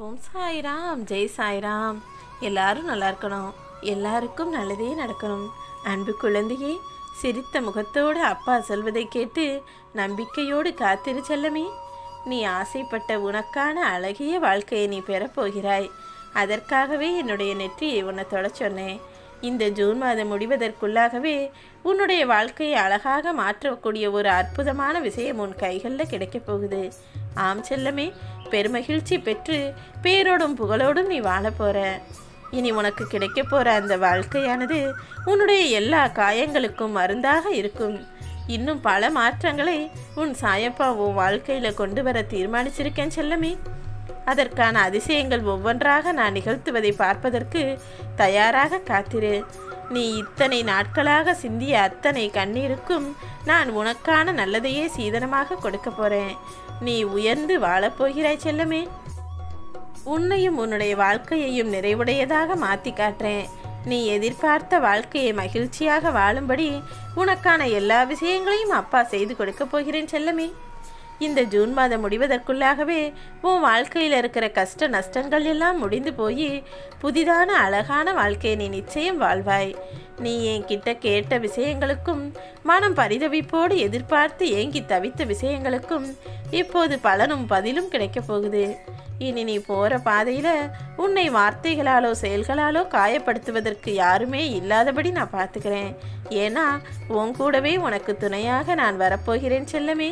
ஓம் சாய்ராம் ஜெய் சாய்ராம் எல்லாரும் நல்லா இருக்கணும் எல்லாருக்கும் நல்லதே நடக்கணும் அன்பு குழந்தையே சிரித்த முகத்தோடு அப்பா சொல்வதை கேட்டு நம்பிக்கையோடு காத்திரு செல்லமே நீ ஆசைப்பட்ட உனக்கான அழகிய வாழ்க்கையை நீ பெறப்போகிறாய் அதற்காகவே என்னுடைய நெற்றியை உன்னை தொட சொன்னேன் இந்த ஜூன் மாதம் முடிவதற்குள்ளாகவே உன்னுடைய வாழ்க்கையை அழகாக மாற்றக்கூடிய ஒரு அற்புதமான விஷயம் உன் கைகளில் கிடைக்கப் போகுது ஆம் செல்லமே பெருமகிழ்ச்சி பெற்று பேரோடும் புகழோடும் நீ வாழப் போற இனி உனக்கு கிடைக்கப் போற அந்த வாழ்க்கையானது உன்னுடைய எல்லா காயங்களுக்கும் மருந்தாக இருக்கும் இன்னும் பல மாற்றங்களை உன் சாயப்பா உன் வாழ்க்கையில் கொண்டு வர தீர்மானிச்சிருக்கேன் செல்லமே அதற்கான அதிசயங்கள் ஒவ்வொன்றாக நான் நிகழ்த்துவதை பார்ப்பதற்கு தயாராக காத்திரு நீ இத்தனை நாட்களாக சிந்திய அத்தனை கண்ணீருக்கும் நான் உனக்கான நல்லதையே சீதனமாக கொடுக்க போறேன் நீ உயர்ந்து வாழப்போகிறாய் செல்லமே உன்னையும் உன்னுடைய வாழ்க்கையையும் நிறைவுடையதாக மாற்றி காட்டுறேன் நீ எதிர்பார்த்த வாழ்க்கையை மகிழ்ச்சியாக வாழும்படி உனக்கான எல்லா விஷயங்களையும் அப்பா செய்து கொடுக்கப் போகிறேன் செல்லமே இந்த ஜூன் மாதம் முடிவதற்குள்ளாகவே உன் வாழ்க்கையில் இருக்கிற கஷ்ட நஷ்டங்கள் எல்லாம் முடிந்து போய் புதிதான அழகான வாழ்க்கையை நீ நிச்சயம் வாழ்வாய் நீ என்கிட்ட கேட்ட விஷயங்களுக்கும் மனம் பரிதவிப்போடு எதிர்பார்த்து ஏங்கி தவித்த விஷயங்களுக்கும் இப்போது பலனும் பதிலும் கிடைக்கப் போகுது இனி நீ போகிற பாதையில் உன்னை வார்த்தைகளாலோ செயல்களாலோ காயப்படுத்துவதற்கு யாருமே இல்லாதபடி நான் பார்த்துக்கிறேன் ஏன்னா உன் கூடவே உனக்கு துணையாக நான் வரப்போகிறேன் செல்லமே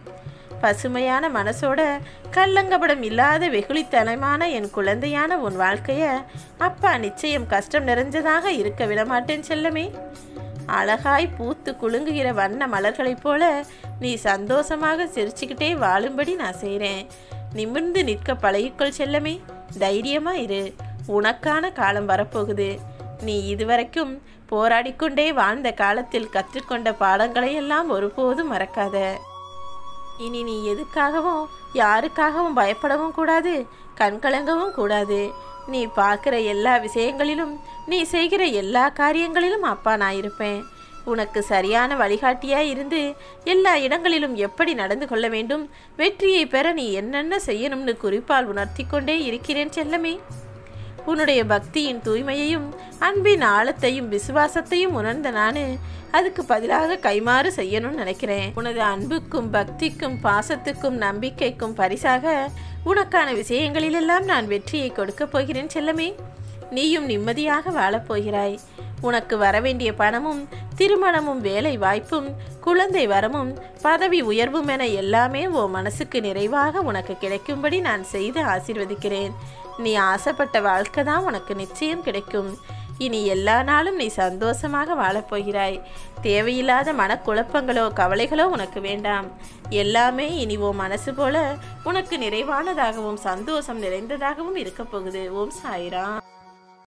பசுமையான மனசோட கல்லங்கபடம் இல்லாத வெகுளித்தனமான என் குழந்தையான உன் வாழ்க்கைய அப்பா நிச்சயம் கஷ்டம் நிறைஞ்சதாக இருக்க விடமாட்டேன் செல்லமே அழகாய் பூத்து குலுங்குகிற வண்ண மலர்களைப் போல நீ சந்தோஷமாக சிரிச்சுக்கிட்டே வாழும்படி நான் செய்கிறேன் நிமிர்ந்து நிற்க பழகிக்கொள் செல்லமே தைரியமா இரு உனக்கான காலம் வரப்போகுது நீ இதுவரைக்கும் போராடிக்கொண்டே வாழ்ந்த காலத்தில் கற்றுக்கொண்ட பாடங்களை எல்லாம் ஒருபோதும் மறக்காத இனி நீ எதுக்காகவும் யாருக்காகவும் பயப்படவும் கூடாது கண்கலங்கவும் கூடாது நீ பார்க்குற எல்லா விஷயங்களிலும் நீ செய்கிற எல்லா காரியங்களிலும் அப்பா நான் இருப்பேன் உனக்கு சரியான வழிகாட்டியாய் இருந்து எல்லா இடங்களிலும் எப்படி நடந்து கொள்ள வேண்டும் வெற்றியை பெற நீ என்னென்ன செய்யணும்னு குறிப்பால் உணர்த்தி கொண்டே இருக்கிறேன் செல்லமே உன்னுடைய பக்தியின் தூய்மையையும் அன்பின் ஆழத்தையும் விசுவாசத்தையும் உணர்ந்த நான் அதுக்கு பதிலாக கைமாறு செய்யணும்னு நினைக்கிறேன் உனது அன்புக்கும் பக்திக்கும் பாசத்துக்கும் நம்பிக்கைக்கும் பரிசாக உனக்கான விஷயங்களிலெல்லாம் நான் வெற்றியை கொடுக்கப் போகிறேன் செல்லமே நீயும் நிம்மதியாக வாழப்போகிறாய் உனக்கு வரவேண்டிய பணமும் திருமணமும் வேலை வாய்ப்பும் குழந்தை வரமும் பதவி உயர்வும் என எல்லாமே உன் மனசுக்கு நிறைவாக உனக்கு கிடைக்கும்படி நான் செய்து ஆசீர்வதிக்கிறேன் நீ ஆசைப்பட்ட வாழ்க்கை தான் உனக்கு நிச்சயம் கிடைக்கும் இனி எல்லா நாளும் நீ சந்தோஷமாக வாழப்போகிறாய் தேவையில்லாத மனக்குழப்பங்களோ கவலைகளோ உனக்கு வேண்டாம் எல்லாமே இனி உன் மனசு போல உனக்கு நிறைவானதாகவும் சந்தோஷம் நிறைந்ததாகவும் இருக்கப் போகுது ஓம் சாய்ராம்